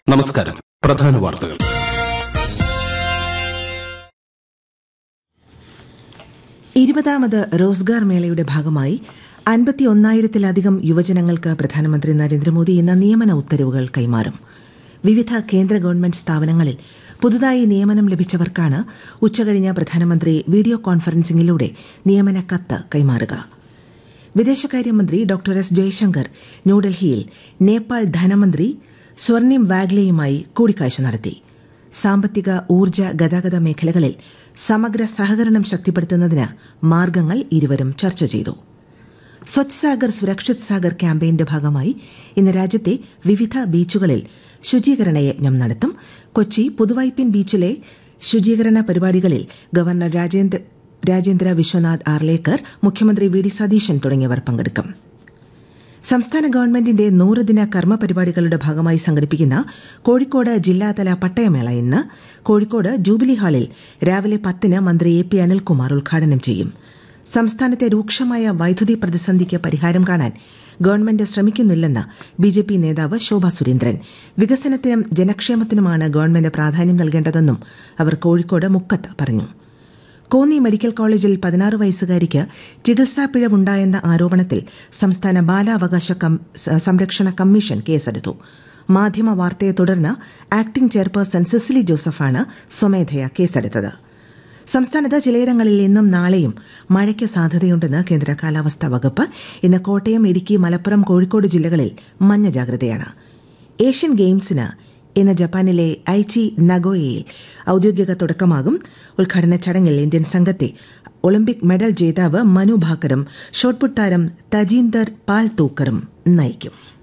നമസ്കാരം പ്രധാന വാർത്തകൾ ഇരുപതാമത് റോസ്ഗാർ മേളയുടെ ഭാഗമായി അൻപത്തിയൊന്നായിരത്തിലധികം യുവജനങ്ങൾക്ക് പ്രധാനമന്ത്രി നരേന്ദ്രമോദി ഇന്ന് നിയമന ഉത്തരവുകൾ കൈമാറും വിവിധ കേന്ദ്ര ഗവൺമെന്റ് സ്ഥാപനങ്ങളിൽ പുതുതായി നിയമനം ലഭിച്ചവർക്കാണ് ഉച്ചകഴിഞ്ഞ് പ്രധാനമന്ത്രി വീഡിയോ കോൺഫറൻസിംഗിലൂടെ നിയമന കത്ത് കൈമാറുക വിദേശകാര്യമന്ത്രി ഡോക്ടർ എസ് ജയശങ്കർ ന്യൂഡൽഹിയിൽ നേപ്പാൾ ധനമന്ത്രി സ്വർണിം വാഗ്ലെയുമായി കൂടിക്കാഴ്ച നടത്തി സാമ്പത്തിക ഊർജ്ജ ഗതാഗത മേഖലകളിൽ സമഗ്ര സഹകരണം ശക്തിപ്പെടുത്തുന്നതിന് മാർഗങ്ങൾ ഇരുവരും ചർച്ച ചെയ്തു സ്വച്ഛ് സാഗർ സുരക്ഷിത് സാഗർ ക്യാമ്പയിന്റെ ഭാഗമായി ഇന്ന് രാജ്യത്തെ വിവിധ ബീച്ചുകളിൽ ശുചീകരണ യജ്ഞം നടത്തും കൊച്ചി പുതുവൈപ്പിൻ ബീച്ചിലെ ശുചീകരണ പരിപാടികളിൽ ഗവർണർ രാജേന്ദ്ര രാജേന്ദ്ര വിശ്വനാഥ് ആർലേക്കർ മുഖ്യമന്ത്രി വി ഡി സതീശൻ തുടങ്ങിയവർ പങ്കെടുക്കും സംസ്ഥാന ഗവൺമെന്റിന്റെ നൂറുദിന കർമ്മ പരിപാടികളുടെ ഭാഗമായി സംഘടിപ്പിക്കുന്ന കോഴിക്കോട് ജില്ലാതല പട്ടയമേള ഇന്ന് കോഴിക്കോട് ജൂബിലി ഹാളിൽ രാവിലെ പത്തിന് മന്ത്രി എ പി അനിൽകുമാർ ഉദ്ഘാടനം ചെയ്യും സംസ്ഥാനത്തെ രൂക്ഷമായ വൈദ്യുതി പ്രതിസന്ധിക്ക് പരിഹാരം കാണാൻ ഗവൺമെന്റ് ശ്രമിക്കുന്നില്ലെന്ന് ബി ജെ പി നേതാവ് ശോഭ സുരേന്ദ്രൻ വികസനത്തിനും ജനക്ഷേമത്തിനുമാണ് ഗവൺമെന്റ് പ്രാധാന്യം നൽകേണ്ടതെന്നും അവർ കോഴിക്കോട് മുക്കത്ത് പറഞ്ഞു കോന്നി മെഡിക്കൽ കോളേജിൽ പതിനാറ് വയസ്സുകാരിക്ക് ചികിത്സാ പിഴവുണ്ടായെന്ന ആരോപണത്തിൽ സംസ്ഥാന ബാലാവകാശ സംരക്ഷണ കമ്മീഷൻ കേസെടുത്തു മാധ്യമ വാർത്തയെ തുടർന്ന് ആക്ടിംഗ് ചെയർപേഴ്സൺ സിസിലി ജോസഫാണ് സ്വമേധയാ കേസെടുത്തത് സംസ്ഥാനത്ത് ചിലയിടങ്ങളിൽ ഇന്നും നാളെയും മഴയ്ക്ക് സാധ്യതയുണ്ടെന്ന് കേന്ദ്ര കാലാവസ്ഥാ വകുപ്പ് ഇന്ന് കോട്ടയം ഇടുക്കി മലപ്പുറം കോഴിക്കോട് ജില്ലകളിൽ മഞ്ഞ ജാഗ്രതയാണ് ഏഷ്യൻ ഗെയിംസിന് ഇന്ന് ജപ്പാനിലെ ഐച്ചി നഗോയയിൽ ഔദ്യോഗിക തുടക്കമാകും ഉദ്ഘാടന ചടങ്ങിൽ ഇന്ത്യൻ സംഘത്തെ ഒളിമ്പിക് മെഡൽ ജേതാവ് മനു ഭാക്കറും ഷോട്ട്പുട്ട് താരം തജീന്ദർ പാൽ തൂക്കറും നയിക്കും